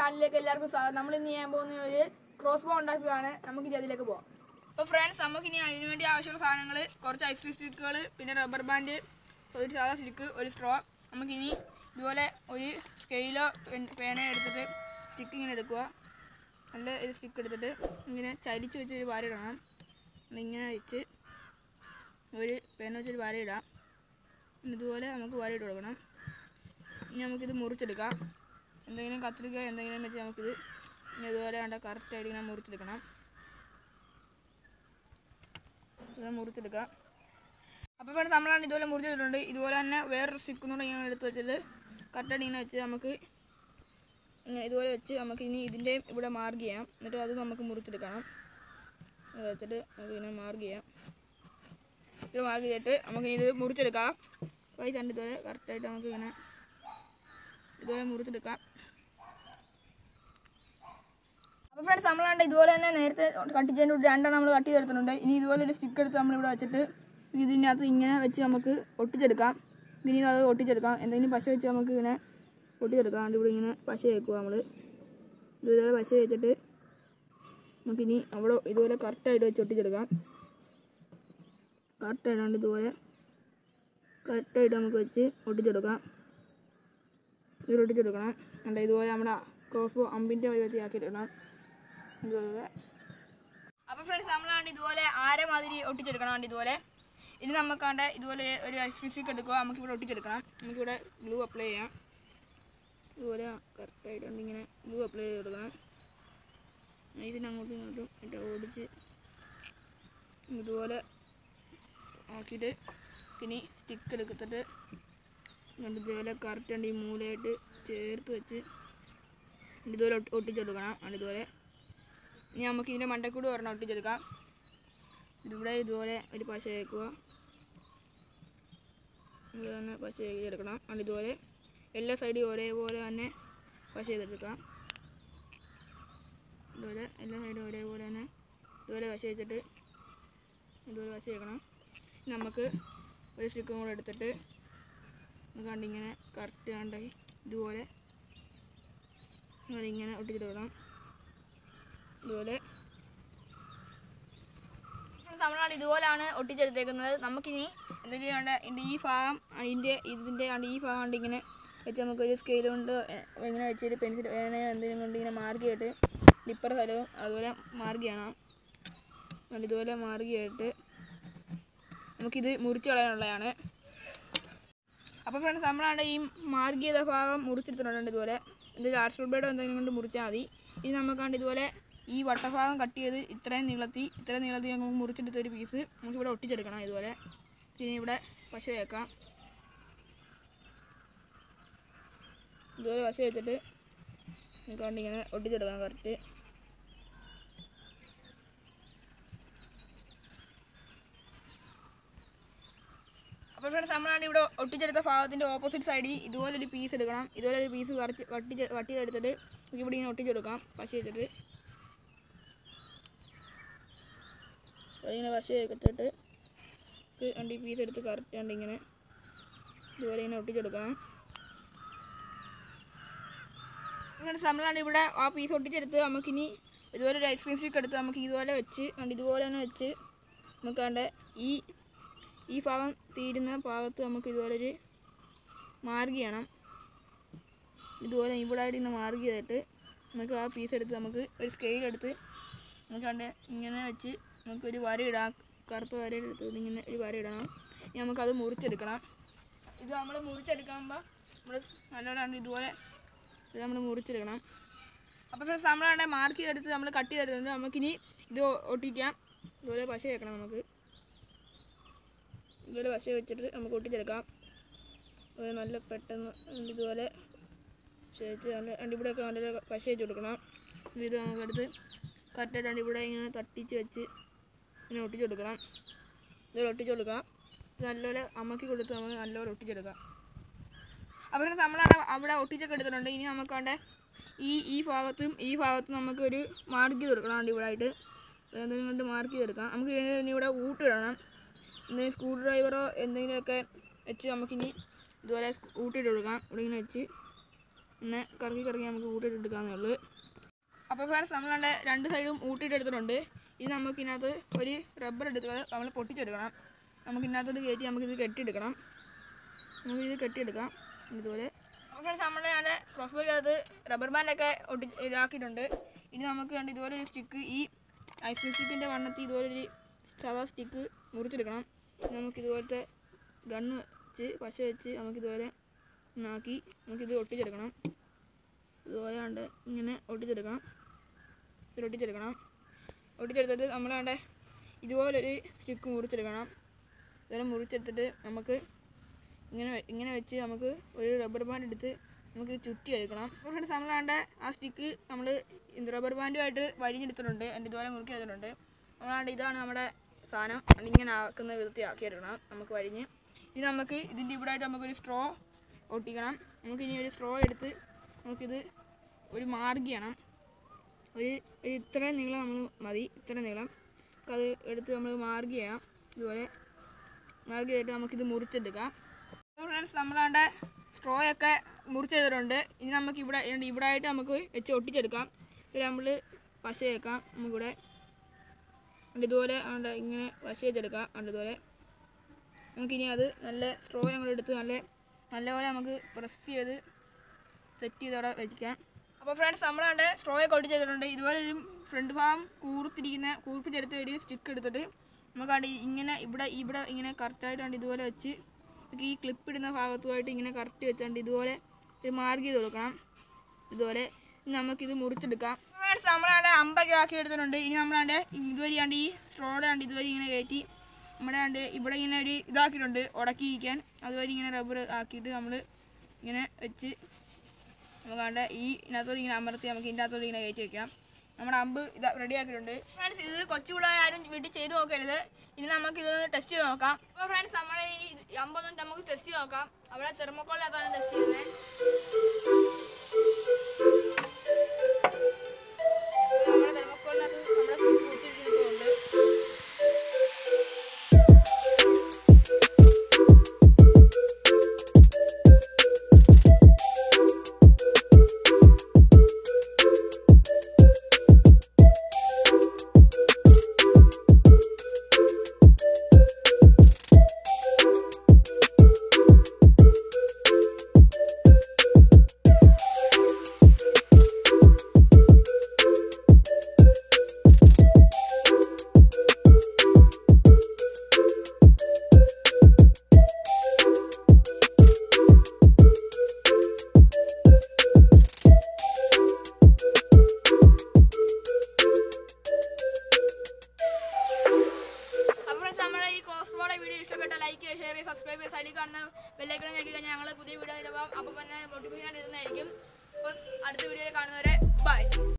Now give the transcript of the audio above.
ചാനലിലേക്ക് എല്ലാവർക്കും സ്വാഗതം നമ്മൾ ഇന്ന് ചെയ്യാൻ പോകുന്ന ഒരു ക്രോസ് ബോ ഉണ്ടാക്കുകയാണ് നമുക്ക് ഇനി അതിലേക്ക് പോകാം അപ്പോൾ ഫ്രണ്ട്സ് നമുക്ക് ഇനി അതിന് വേണ്ടി ആവശ്യമുള്ള സാധനങ്ങൾ കുറച്ച് ഐസ്ക്രീം സ്റ്റിക്കുകൾ പിന്നെ റബ്ബർ ബാൻഡ് ഒരു സാധാ സ്റ്റിക്ക് ഒരു സ്ട്രോ നമുക്കിനി ഇതുപോലെ ഒരു സ്കെയിലോ പേന എടുത്തിട്ട് സ്റ്റിക്ക് ഇങ്ങനെ എടുക്കുക നല്ല ഒരു സ്റ്റിക്ക് എടുത്തിട്ട് ഇങ്ങനെ ചരിച്ച് വെച്ച് ഒരു വാര ഇടണം ഇങ്ങനെ വെച്ച് ഒരു പേന വെച്ചൊരു വാര ഇടാം ഇതുപോലെ നമുക്ക് വാര ഇട്ട് കൊടുക്കണം ഇനി നമുക്കിത് മുറിച്ചെടുക്കാം എന്തെങ്കിലും കത്രിക എന്തെങ്കിലും വെച്ച് നമുക്കിത് ഇനി ഇതുപോലെ കണ്ട കറക്റ്റായിട്ട് ഇങ്ങനെ മുറിച്ചെടുക്കണം ഇത് മുറിച്ചെടുക്കാം അപ്പോൾ ഇവിടെ നമ്മളാണ് ഇതുപോലെ മുറിച്ചെടുത്തിട്ടുണ്ട് ഇതുപോലെ തന്നെ വേറൊരു സ്റ്റിക്കും കൂടെ ഇങ്ങനെ എടുത്ത് വെച്ചിട്ട് കറക്റ്റായിട്ട് ഇങ്ങനെ വെച്ച് നമുക്ക് ഇങ്ങനെ ഇതുപോലെ വെച്ച് നമുക്ക് ഇനി ഇതിൻ്റെ ഇവിടെ മാർക്ക് ചെയ്യാം എന്നിട്ട് അത് നമുക്ക് മുറിച്ചെടുക്കണം അത് വെച്ചിട്ട് നമുക്ക് ഇങ്ങനെ മാർക്ക് ചെയ്യാം ഇത് മാർക്ക് ചെയ്തിട്ട് നമുക്ക് ഇത് മുറിച്ചെടുക്കാം കൈ കണ്ട് ഇതുപോലെ കറക്റ്റായിട്ട് നമുക്ക് ഇങ്ങനെ ഇതുപോലെ മുറിച്ചെടുക്കാം അപ്പോൾ ഫ്രണ്ട്സ് നമ്മളാണ്ട് ഇതുപോലെ തന്നെ നേരത്തെ കട്ടിച്ചതിൻ്റെ കൂടെ രണ്ടെണ്ണം നമ്മൾ കട്ട് ചെയ്തെടുത്തിട്ടുണ്ട് ഇനി ഇതുപോലെ ഒരു സ്റ്റിക്ക് എടുത്ത് നമ്മളിവിടെ വെച്ചിട്ട് ഇതിനകത്ത് ഇങ്ങനെ വെച്ച് നമുക്ക് ഒട്ടിച്ചെടുക്കാം ഇനി അത് ഒട്ടിച്ചെടുക്കാം എന്തെങ്കിലും പശ വെച്ച് നമുക്ക് ഇങ്ങനെ ഒട്ടിച്ചെടുക്കാം അതിൻ്റെ ഇവിടെ ഇങ്ങനെ പശ വെക്കുക നമ്മൾ ഇതുപോലെ പശ വെച്ചിട്ട് നമുക്കിനി അവിടെ ഇതുപോലെ കറക്റ്റായിട്ട് വെച്ച് ഒട്ടിച്ചെടുക്കാം കറക്റ്റായിട്ടാണ്ട് ഇതുപോലെ കറക്റ്റായിട്ട് നമുക്ക് വെച്ച് ഒട്ടിച്ചെടുക്കാം ഇതിൽ ഒട്ടിച്ചെടുക്കണം എന്നിട്ട് ഇതുപോലെ നമ്മുടെ ക്രോസ് ബോ അമ്പിൻ്റെ വലുപ്പത്തിൽ ആക്കിയിട്ടിടണം ഇതുപോലെ അപ്പോൾ ഫ്രണ്ട്സ് നമ്മളാണ്ട് ഇതുപോലെ ആര മാതിരി ഒട്ടിച്ചെടുക്കണം വേണ്ടി ഇതുപോലെ ഇനി നമുക്കാണ്ട് ഇതുപോലെ ഒരു ഐസ്ക്രീം സ്റ്റിക്ക് എടുക്കുക നമുക്കിവിടെ ഒട്ടിച്ചെടുക്കണം നമുക്കിവിടെ ഗ്ലൂ അപ്ലൈ ചെയ്യാം ഇതുപോലെ കറക്റ്റായിട്ടുണ്ട് ഇങ്ങനെ ഗ്ലൂ അപ്ലൈ ചെയ്ത് കൊടുക്കണം ഇതിന് അങ്ങോട്ടും ഇങ്ങോട്ടും ഇട്ട് ഓടിച്ച് ഇതുപോലെ ആക്കിയിട്ട് ഇനി സ്റ്റിക്ക് എടുത്തിട്ട് എന്നിട്ട് ഇതുപോലെ കറക്റ്റ് ഉണ്ട് ഈ മൂലയായിട്ട് ചേർത്ത് വെച്ച് ഇതുപോലെ ഒട്ടി- ഒട്ടിച്ചെടുക്കണം എന്നിട്ട് ഇതുപോലെ ഇനി നമുക്ക് ഇതിൻ്റെ മണ്ടക്കൂട് ഒരെണ്ണം ഒട്ടിച്ചെടുക്കാം ഇതിവിടെ ഇതുപോലെ ഒരു പശ വയ്ക്കുക ഇതുപോലെ തന്നെ പശ ചെയ്തെടുക്കണം എന്നിട്ട് ഇതുപോലെ എല്ലാ സൈഡും ഒരേപോലെ തന്നെ പശ ചെയ്തെടുക്കാം ഇതുപോലെ എല്ലാ സൈഡും ഒരേപോലെ തന്നെ ഇതുപോലെ പശ വെച്ചിട്ട് ഇതുപോലെ പശ വെക്കണം ഇനി നമുക്ക് ഒരു സ്റ്റിക്കും കൂടെ എടുത്തിട്ട് കണ്ട് ഇങ്ങനെ കറക്റ്റ് കണ്ടായി ഇതുപോലെ ഇങ്ങനെ ഒട്ടിച്ചിട്ട് വിടാം ഇതുപോലെ നമ്മളാണ് ഇതുപോലെയാണ് ഒട്ടിച്ചെടുത്തേക്കുന്നത് നമുക്കിനി എന്തെങ്കിലും വേണ്ട ഇതിൻ്റെ ഈ ഭാഗം അതിൻ്റെ ഇതിൻ്റെ ആണ്ട് ഈ ഭാഗം കൊണ്ട് ഇങ്ങനെ വെച്ച് നമുക്കൊരു സ്കെയിൽ കൊണ്ട് എ- ഇങ്ങനെ വെച്ചൊരു പെൻസിൽ വേണേ എന്തെങ്കിലും കൊണ്ട് ഇങ്ങനെ മാർക്ക് ചെയ്തിട്ട് ഡിപ്പർ സ്ഥലവും അതുപോലെ മാർക്ക് ചെയ്യണം എന്നിട്ട് ഇതുപോലെ മാർക്ക് ചെയ്തിട്ട് നമുക്കിത് മുറിച്ച് കളയാനുള്ളതാണ് അപ്പോൾ ഫ്രണ്ട്സ് നമ്മളാണ്ട് ഈ മാർക്ക് ചെയ്ത ഭാഗം മുറിച്ചെടുത്തിട്ടുണ്ട് ഇതുപോലെ എന്തെങ്കിലും ആർട്സ് ബ്ലേഡോ എന്തെങ്കിലും കൊണ്ട് മുറിച്ചാൽ മതി ഇനി നമുക്കാണ്ട് ഇതുപോലെ ഈ വട്ടഭാഗം കട്ട് ചെയ്ത് ഇത്രയും നീളത്തി ഇത്രയും നീളത്തി നമുക്ക് മുറിച്ചെടുത്ത ഒരു പീസ് നമുക്കിവിടെ ഒട്ടിച്ചെടുക്കണം ഇതുപോലെ ഇനി ഇവിടെ പശ തേക്കാം ഇതുപോലെ പശ വെച്ചിട്ട് നമുക്കാണ്ട് ഇങ്ങനെ ഒട്ടിച്ചെടുക്കാം കറക്റ്റ് അപ്പോൾ ഫ്രണ്ട്സ് നമ്മളാണ് ഇവിടെ ഒട്ടിച്ചെടുത്ത ഭാഗത്തിൻ്റെ ഓപ്പോസിറ്റ് സൈഡിൽ ഇതുപോലെ ഒരു പീസ് എടുക്കണം ഇതുപോലെ ഒരു പീസ് കറച്ച് കട്ടി കട്ട് ചെയ്തെടുത്തിട്ട് നമുക്ക് ഇവിടെ ഇങ്ങനെ ഒട്ടിച്ചെടുക്കാം പശ വെച്ചിട്ട് ഇങ്ങനെ പശ എടുത്തിട്ട് രണ്ട് ഈ പീസ് എടുത്ത് കറക്റ്റ് കണ്ട് ഇങ്ങനെ ഇതുപോലെ ഇങ്ങനെ ഒട്ടിച്ചെടുക്കണം ഫ്രണ്ട്സ് നമ്മളാണ് ഇവിടെ ആ പീസ് ഒട്ടിച്ചെടുത്ത് നമുക്കിനി ഇതുപോലെ ഒരു ഐസ്ക്രീം സ്റ്റിക്ക് എടുത്ത് നമുക്ക് ഇതുപോലെ വെച്ച് കണ്ട് ഇതുപോലെ തന്നെ വെച്ച് നമുക്ക് കണ്ട് ഈ ഈ ഭാഗം തീരുന്ന ഭാഗത്ത് നമുക്ക് ഇതുപോലെ ഒരു മാർഗ് ചെയ്യണം ഇതുപോലെ ഇവിടെ ആയിട്ട് ഇങ്ങനെ മാർഗ് ചെയ്തിട്ട് നമുക്ക് ആ പീസ് എടുത്ത് നമുക്ക് ഒരു സ്കെയിൽ എടുത്ത് നമുക്ക് കണ്ട് ഇങ്ങനെ വെച്ച് നമുക്കൊരു വര ഇടാം കറുത്ത വര എടുത്ത് ഇങ്ങനെ ഒരു വര ഇടണം ഇനി നമുക്കത് മുറിച്ചെടുക്കണം ഇത് നമ്മൾ മുറിച്ചെടുക്കുമ്പോൾ നമ്മൾ നല്ലോണം ഇതുപോലെ ഇത് നമ്മൾ മുറിച്ചെടുക്കണം അപ്പോൾ ഫ്രണ്ട്സ് നമ്മളാണ് മാർക്ക് ചെയ്തെടുത്ത് നമ്മൾ കട്ട് ചെയ്തെടുത്തിട്ടുണ്ട് നമുക്കിനി ഇത് ഒട്ടിക്കാം ഇതുപോലെ പശ വെക്കണം നമുക്ക് ഇതുപോലെ പശ വെച്ചിട്ട് നമുക്ക് ഒട്ടിച്ചെടുക്കാം അത് നല്ല പെട്ടെന്ന് ഇതുപോലെ ചേച്ച് നല്ല അണ്ടിപ്പൂടെയൊക്കെ നല്ല പശ വെച്ച് കൊടുക്കണം ഇത് നമുക്കെടുത്ത് കറക്റ്റായിട്ട് അണ്ടിപ്പൂടെ ഇങ്ങനെ തട്ടിച്ച് വെച്ച് ഇങ്ങനെ ഒട്ടിച്ചെടുക്കണം ഇതുപോലെ ഒട്ടിച്ച് കൊടുക്കാം ഇത് നല്ലപോലെ അമ്മക്കി കൊടുത്ത് നമ്മൾ നല്ലപോലെ ഒട്ടിച്ചെടുക്കാം അപ്പോൾ നമ്മളവിടെ അവിടെ ഒട്ടിച്ചൊക്കെ എടുത്തിട്ടുണ്ട് ഇനി നമുക്കവിടെ ഈ ഈ ഭാഗത്തും ഈ ഭാഗത്തും നമുക്കൊരു മാർക്ക് ചെയ്ത് കൊടുക്കണം അണ്ടി ഇവിടെ ആയിട്ട് എന്തെങ്കിലും കൊണ്ട് മാർക്ക് ചെയ്തെടുക്കാം നമുക്ക് ഇനി ഇവിടെ ഊട്ടിടണം എന്തെങ്കിലും സ്ക്രൂ ഡ്രൈവറോ എന്തെങ്കിലുമൊക്കെ വെച്ച് നമുക്കിനി ഇതുപോലെ ഊട്ടിയിട്ട് കൊടുക്കാം ഇവിടെ ഇങ്ങനെ വെച്ച് പിന്നെ കറക്കി കറക്കി നമുക്ക് ഊട്ടിയിട്ടെടുക്കാവുന്നേ ഉള്ളൂ അപ്പോൾ ഫ്രണ്ട്സ് നമ്മളാണ്ട് രണ്ട് സൈഡും ഊട്ടിയിട്ടെടുത്തിട്ടുണ്ട് ഇത് നമുക്ക് ഇതിനകത്ത് ഒരു റബ്ബർ എടുത്ത് നമ്മൾ പൊട്ടിച്ചെടുക്കണം നമുക്ക് ഇതിനകത്തോട്ട് കയറ്റി നമുക്കിത് കെട്ടിയെടുക്കണം നമുക്കിത് കെട്ടിയെടുക്കാം ഇതുപോലെ അപ്പോൾ ഫ്രണ്ട്സ് നമ്മുടെ ഞാൻ ക്രോസ് ബോയ്ക്കകത്ത് റബ്ബർ ബാൻഡൊക്കെ ഒട്ടി ഇതാക്കിയിട്ടുണ്ട് ഇനി നമുക്ക് കണ്ട് ഇതുപോലെ ഒരു സ്റ്റിക്ക് ഈ ഐസ് സ്റ്റിക്കിൻ്റെ വണ്ണത്തിൽ ഇതുപോലെ ഒരു സാധാ സ്റ്റിക്ക് മുറിച്ചെടുക്കണം ഇത് നമുക്ക് ഇതുപോലത്തെ ഗണ്ണ് വെച്ച് പശ വെച്ച് നമുക്കിതുപോലെ ഒന്നാക്കി നമുക്കിത് ഒട്ടിച്ചെടുക്കണം ഇതുപോലെ കണ്ട് ഇങ്ങനെ ഒട്ടിച്ചെടുക്കണം ഇത് ഒട്ടിച്ചെടുക്കണം ഒട്ടിച്ചെടുത്തിട്ട് നമ്മളാണ്ട് ഇതുപോലൊരു സ്റ്റിക്ക് മുറിച്ചെടുക്കണം ഇതുപോലെ മുറിച്ചെടുത്തിട്ട് നമുക്ക് ഇങ്ങനെ വെ- ഇങ്ങനെ വെച്ച് നമുക്ക് ഒരു റബ്ബർ ബാൻഡ് എടുത്ത് നമുക്ക് ചുറ്റി എടുക്കണം അപ്പോൾ ഫ്രണ്ട്സ് നമ്മളാണ്ട് ആ സ്റ്റിക്ക് നമ്മൾ റബ്ബർ ബാൻഡുമായിട്ട് വരിഞ്ഞെടുത്തിട്ടുണ്ട് എൻ്റെ ഇതുപോലെ മുറുക്കി എടുത്തിട്ടുണ്ട് നമ്മളാണ്ട് ഇതാണ് നമ്മുടെ സാധനം അതിങ്ങനെ ആക്കുന്ന വിധത്തിൽ ആക്കി എടുക്കണം നമുക്ക് വരിഞ്ഞ് ഇനി നമുക്ക് ഇതിൻ്റെ ഇവിടെ ആയിട്ട് നമുക്കൊരു സ്ട്രോ ഒട്ടിക്കണം നമുക്ക് ഇനി ഒരു സ്ട്രോ എടുത്ത് നമുക്കിത് ഒരു മാർഗ് ചെയ്യണം ഒരു ഒരു ഇത്രയും നീളം നമ്മൾ മതി ഇത്രയും നീളം നമുക്ക് അത് എടുത്ത് നമ്മൾ മാർഗ് ചെയ്യാം ഇതുപോലെ മാർഗ് ചെയ്തിട്ട് നമുക്കിത് മുറിച്ചെടുക്കാം ഫ്രണ്ട്സ് നമ്മളാണ്ട് സ്ട്രോ ഒക്കെ മുറിച്ചെടുത്തിട്ടുണ്ട് ഇനി നമുക്ക് ഇവിടെ ഇണ്ട് ഇവിടെ ആയിട്ട് നമുക്ക് വെച്ച് ഒട്ടിച്ചെടുക്കാം ഇത് നമ്മൾ പശ വെക്കാം നമുക്കിവിടെ ഉണ്ട് ഇതുപോലെ ഉണ്ട് ഇങ്ങനെ പശ വെച്ചെടുക്കാം ഉണ്ട് ഇതുപോലെ നമുക്കിനി അത് നല്ല സ്ട്രോ ഞങ്ങൾ എടുത്ത് നല്ല നല്ലപോലെ നമുക്ക് പ്രസ് ചെയ്ത് സെറ്റ് ചെയ്ത് അവിടെ വെച്ചിക്കാം അപ്പോൾ ഫ്രണ്ട്സ് നമ്മളാണ്ട് സ്ട്രോ ഒക്കെ ഒട്ടി ചെയ്തിട്ടുണ്ട് ഇതുപോലെ ഒരു ഫ്രണ്ട് ഭാഗം കൂർത്തിരിക്കുന്ന കൂർപ്പിച്ചെടുത്ത് ഒരു സ്റ്റിക്ക് എടുത്തിട്ട് നമുക്കാണ്ട് ഇങ്ങനെ ഇവിടെ ഇവിടെ ഇങ്ങനെ കറക്റ്റായിട്ടാണ്ട് ഇതുപോലെ വെച്ച് നമുക്ക് ഈ ക്ലിപ്പ് ഇടുന്ന ഭാഗത്തുമായിട്ട് ഇങ്ങനെ കറക്റ്റ് വെച്ചാണ്ട് ഇതുപോലെ ഒരു മാർഗ് ചെയ്ത് കൊടുക്കണം ഇതുപോലെ ഇനി നമുക്കിത് മുറിച്ചെടുക്കാം ഫ്രണ്ട്സ് നമ്മളാണ്ട് അമ്പൊക്കെ ആക്കി എടുത്തിട്ടുണ്ട് ഇനി നമ്മളാണ്ട് ഇതുവരെയാണ്ട് ഈ സ്ട്രോയുടെ ആണ്ട് ഇതുവരെ ഇങ്ങനെ കയറ്റി നമ്മുടെ ആണ്ട് ഇവിടെ ഇങ്ങനെ ഒരു ഇതാക്കിയിട്ടുണ്ട് ഉടക്കിയിരിക്കാൻ അതുവരെ ഇങ്ങനെ റബ്ബർ ആക്കിയിട്ട് നമ്മൾ ഇങ്ങനെ വെച്ച് നമുക്കാണ്ട് ഈ ഇതിനകത്തോട് ഇങ്ങനെ അമർത്തി നമുക്ക് ഇതിൻ്റെ അകത്തോട് ഇങ്ങനെ കയറ്റി വെക്കാം നമ്മുടെ അമ്പ് ഇത് റെഡി ആക്കിയിട്ടുണ്ട് ഫ്രണ്ട്സ് ഇത് കൊച്ചു പിള്ളേരാരും വീട്ടിൽ ചെയ്ത് നോക്കരുത് ഇനി നമുക്ക് ഇത് ടെസ്റ്റ് ചെയ്ത് നോക്കാം അപ്പോൾ ഫ്രണ്ട്സ് നമ്മുടെ ഈ അമ്പൊന്നും നമുക്ക് ടെസ്റ്റ് ചെയ്ത് നോക്കാം അവിടെ തെർമോക്കോളിനകത്താണ് ടെസ്റ്റ് ചെയ്യുന്നത് നമ്മുടെ തെർമോക്കോളിനകത്ത് നമ്മുടെ കുത്തിയിട്ടുണ്ട് അപ്പോൾ friends, നമ്മുടെ ഈ ക്രോസ് ബോർഡ് വീഡിയോ ഇഷ്ടപ്പെട്ട ലൈക്ക് ചെയ്യുക ഷെയർ ചെയ്യുക സബ്സ്ക്രൈബ് ചെയ്യുക സൈഡിൽ കാണുന്ന ബെല്ലൈക്കൺ ഞെക്കി കഴിഞ്ഞാൽ ഞങ്ങൾ പുതിയ വീഡിയോ ഇടുമ്പോൾ അപ്പോൾ തന്നെ നോട്ടിഫിക്കേഷൻ ഇടുന്നതായിരിക്കും അപ്പോൾ അടുത്ത വീഡിയോയിൽ കാണുന്നവരെ ബൈ